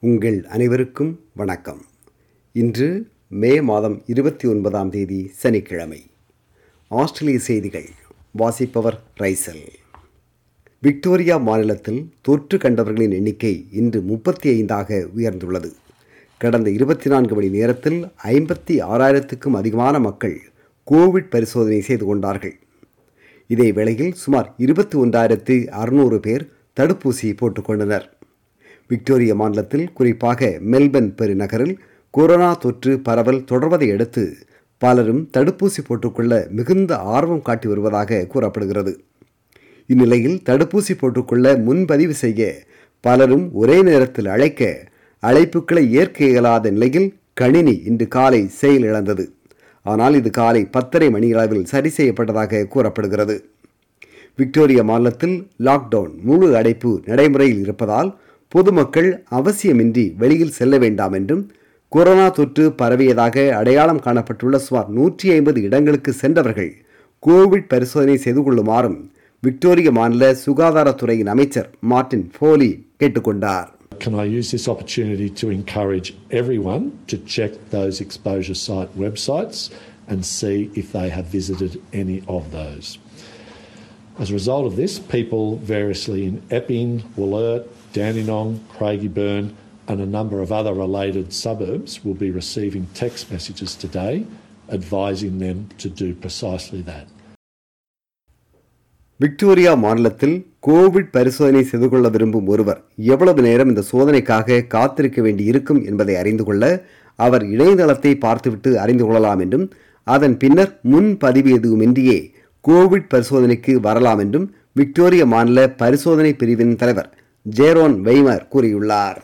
உங்கள் அனைவருக்கும் வணக்கம் இன்று மே மாதம் இருபத்தி ஒன்பதாம் தேதி சனிக்கிழமை ஆஸ்திரேலிய செய்திகள் வாசிப்பவர் ரைசல் விக்டோரியா மாநிலத்தில் தொற்று கண்டவர்களின் எண்ணிக்கை இன்று முப்பத்தி ஐந்தாக உயர்ந்துள்ளது கடந்த இருபத்தி நான்கு மணி நேரத்தில் ஐம்பத்தி ஆறாயிரத்துக்கும் அதிகமான மக்கள் கோவிட் பரிசோதனை செய்து கொண்டார்கள் இதே வேளையில் சுமார் இருபத்தி ஒன்றாயிரத்து அறுநூறு பேர் தடுப்பூசி போட்டுக்கொண்டனர் விக்டோரியா மாநிலத்தில் குறிப்பாக மெல்பர்ன் பெருநகரில் கொரோனா தொற்று பரவல் தொடர்வதை அடுத்து பலரும் தடுப்பூசி போட்டுக்கொள்ள மிகுந்த ஆர்வம் காட்டி வருவதாக கூறப்படுகிறது இந்நிலையில் தடுப்பூசி போட்டுக்கொள்ள முன்பதிவு செய்ய பலரும் ஒரே நேரத்தில் அழைக்க அழைப்புகளை ஏற்க இயலாத நிலையில் கணினி இன்று காலை செயலிழந்தது ஆனால் இது காலை பத்தரை மணி அளவில் சரி செய்யப்பட்டதாக கூறப்படுகிறது விக்டோரியா மாநிலத்தில் லாக்டவுன் முழு அடைப்பு நடைமுறையில் இருப்பதால் பொதுமக்கள் அவசியமின்றி வெளியில் செல்ல வேண்டாம் என்றும் கொரோனா தொற்று பரவியதாக அடையாளம் காணப்பட்டுள்ள சுமார் நூற்றி ஐம்பது இடங்களுக்கு சென்றவர்கள் கோவிட் பரிசோதனை செய்து கொள்ளுமாறும் விக்டோரிய மாநில சுகாதாரத்துறையின் அமைச்சர் மார்டின் ஃபோலி கேட்டுக்கொண்டார் Can I use this opportunity to encourage everyone to check those exposure site websites and see if they have visited any of those? As a result of this, people variously in Epping, Wollert, Dandenong, Craigieburn, and a number of other related suburbs will be receiving text messages today advising them to do precisely that. Victoria மாநிலத்தில் Covid பரிசோதனை செய்து கொள்ள விரும்பும் ஒருவர் எவ்வளவு நேரம் இந்த சோதனைக்காக காத்திருக்க வேண்டி இருக்கும் என்பதை அறிந்து கொள்ள அவர் இணையதளத்தை பார்த்துவிட்டு அறிந்து கொள்ளலாம் என்றும் அதன் பின்னர் முன்பதிவு எதுவுமின்றியே கோவிட் பரிசோதனைக்கு வரலாம் என்றும் விக்டோரியா மாநில பரிசோதனை பிரிவின் தலைவர் ஜேரோன் வெய்மர் கூறியுள்ளார்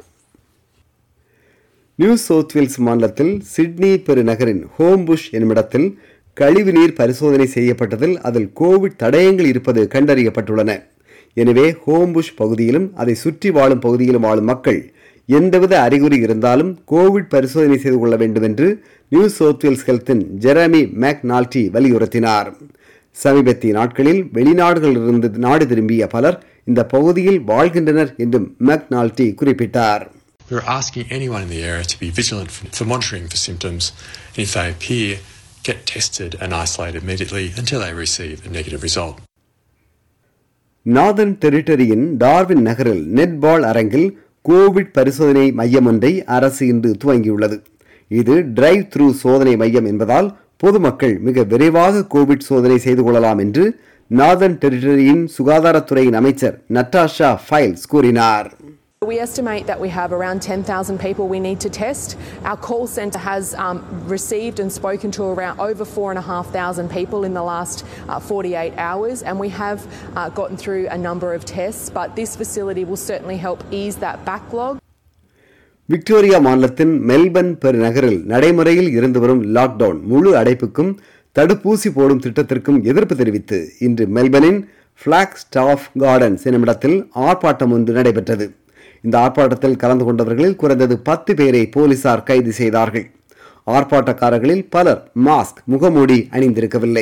நியூ சவுத் வேல்ஸ் மாநிலத்தில் சிட்னி பெருநகரின் ஹோம்புஷ் என்னுமிடத்தில் கழிவுநீர் பரிசோதனை செய்யப்பட்டதில் அதில் கோவிட் தடயங்கள் இருப்பது கண்டறியப்பட்டுள்ளன எனவே ஹோம்புஷ் பகுதியிலும் அதை சுற்றி வாழும் பகுதியிலும் வாழும் மக்கள் எந்தவித அறிகுறி இருந்தாலும் கோவிட் பரிசோதனை செய்து கொள்ள வேண்டும் என்று நியூ சவுத் வேல்ஸ் ஹெல்த்தின் ஜெரமி மேக்நால்டி வலியுறுத்தினார் சமீபத்திய நாட்களில் வெளிநாடுகளிலிருந்து நாடு திரும்பிய பலர் இந்த பகுதியில் வாழ்கின்றனர் என்றும் மேக்நால்டி குறிப்பிட்டார் We're asking anyone in the area to be vigilant for, for monitoring for symptoms, and if they appear, get tested and isolated immediately until they receive a negative result. Northern டெரிட்டரியின் டார்வின் நகரில் netball அரங்கில் Covid பரிசோதனை மையம் ஒன்றை அரசு இன்று துவங்கியுள்ளது இது டிரைவ் த்ரூ சோதனை மையம் என்பதால் பொதுமக்கள் மிக விரைவாக கோவிட் சோதனை செய்து கொள்ளலாம் என்று நார்தன் டெரிட்டரியின் சுகாதாரத்துறையின் அமைச்சர் நட்டாஷா ஃபைல்ஸ் கூறினார் We estimate that we have around 10,000 people we need to test. Our call centre has um, received and spoken to around over 4,500 people in the last uh, 48 hours, and we have uh, gotten through a number of tests. But this facility will certainly help ease that backlog. Victoria மாநிலத்தின் Melbourne பெருநகரில் நடைமுறையில் இருந்து வரும் lockdown முழு அடைப்புக்கும் தடுப்பூசி போடும் திட்டத்திற்கும் எதிர்ப்பு தெரிவித்து இன்று மெல்பர்னின் பிளாக் ஸ்டாஃப் கார்டன்ஸ் என்னுமிடத்தில் ஆர்ப்பாட்டம் ஒன்று நடைபெற்றது இந்த ஆர்ப்பாட்டத்தில் கலந்து கொண்டவர்களில் குறைந்தது பத்து பேரை போலீசார் கைது செய்தார்கள் ஆர்ப்பாட்டக்காரர்களில் பலர் மாஸ்க் முகமூடி அணிந்திருக்கவில்லை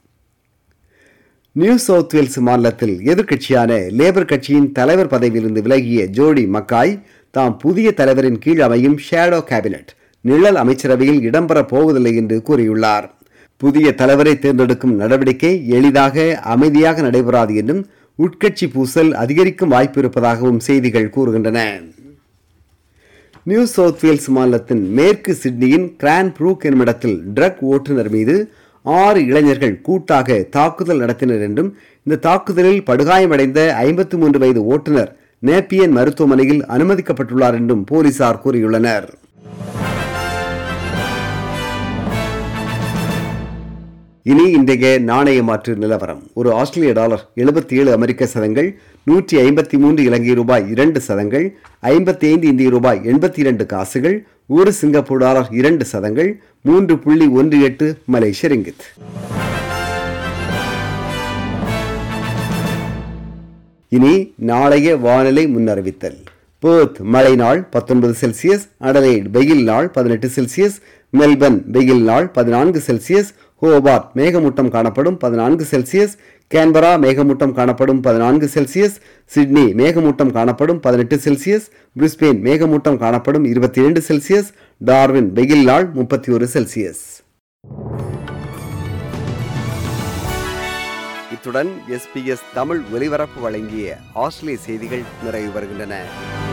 நியூ சவுத் வேல்ஸ் மாநிலத்தில் எதிர்க்கட்சியான லேபர் கட்சியின் தலைவர் பதவியிலிருந்து விலகிய ஜோடி மக்காய் தாம் புதிய தலைவரின் கீழ் அமையும் ஷேடோ கேபினட் நிழல் அமைச்சரவையில் இடம்பெறப் போவதில்லை என்று கூறியுள்ளார் புதிய தலைவரை தேர்ந்தெடுக்கும் நடவடிக்கை எளிதாக அமைதியாக நடைபெறாது என்றும் உட்கட்சி பூசல் அதிகரிக்கும் வாய்ப்பு இருப்பதாகவும் செய்திகள் கூறுகின்றன நியூ சவுத் வேல்ஸ் மாநிலத்தின் மேற்கு சிட்னியின் கிரான் ப்ரூக் என்னுமிடத்தில் ட்ரக் ஓட்டுநர் மீது ஆறு இளைஞர்கள் கூட்டாக தாக்குதல் நடத்தினர் என்றும் இந்த தாக்குதலில் படுகாயமடைந்த ஐம்பத்தி மூன்று வயது ஓட்டுநர் நேப்பியன் மருத்துவமனையில் அனுமதிக்கப்பட்டுள்ளார் என்றும் போலீசார் கூறியுள்ளனர் இனி இன்றைய நாணய மாற்று நிலவரம் ஒரு ஆஸ்திரேலிய டாலர் எழுபத்தி ஏழு அமெரிக்க சதங்கள் நூற்றி ஐம்பத்தி மூன்று இலங்கை ரூபாய் இரண்டு சதங்கள் ஐம்பத்தி ஐந்து இந்திய ரூபாய் எண்பத்தி இரண்டு காசுகள் ஒரு சிங்கப்பூர் டாலர் இரண்டு சதங்கள் மூன்று புள்ளி ஒன்று எட்டு மலேசிய ரிங்கித் இனி நாளைய வானிலை முன்னறிவித்தல் பேர்த் மழை நாள் பத்தொன்பது செல்சியஸ் அடலைட் வெயில் நாள் பதினெட்டு செல்சியஸ் மெல்பர்ன் வெயில் நாள் பதினான்கு செல்சியஸ் ஹோபார்ட் மேகமூட்டம் காணப்படும் பதினான்கு செல்சியஸ் கேன்பரா மேகமூட்டம் காணப்படும் பதினான்கு செல்சியஸ் சிட்னி மேகமூட்டம் காணப்படும் பதினெட்டு செல்சியஸ் பிரிஸ்பெயின் மேகமூட்டம் காணப்படும் இருபத்தி இரண்டு செல்சியஸ் டார்வின் வெயில் நாள் முப்பத்தி ஒரு செல்சியஸ் இத்துடன் எஸ்பிஎஸ் தமிழ் ஒலிபரப்பு வழங்கிய ஆஸ்திரேலிய செய்திகள் நிறைவு வருகின்றன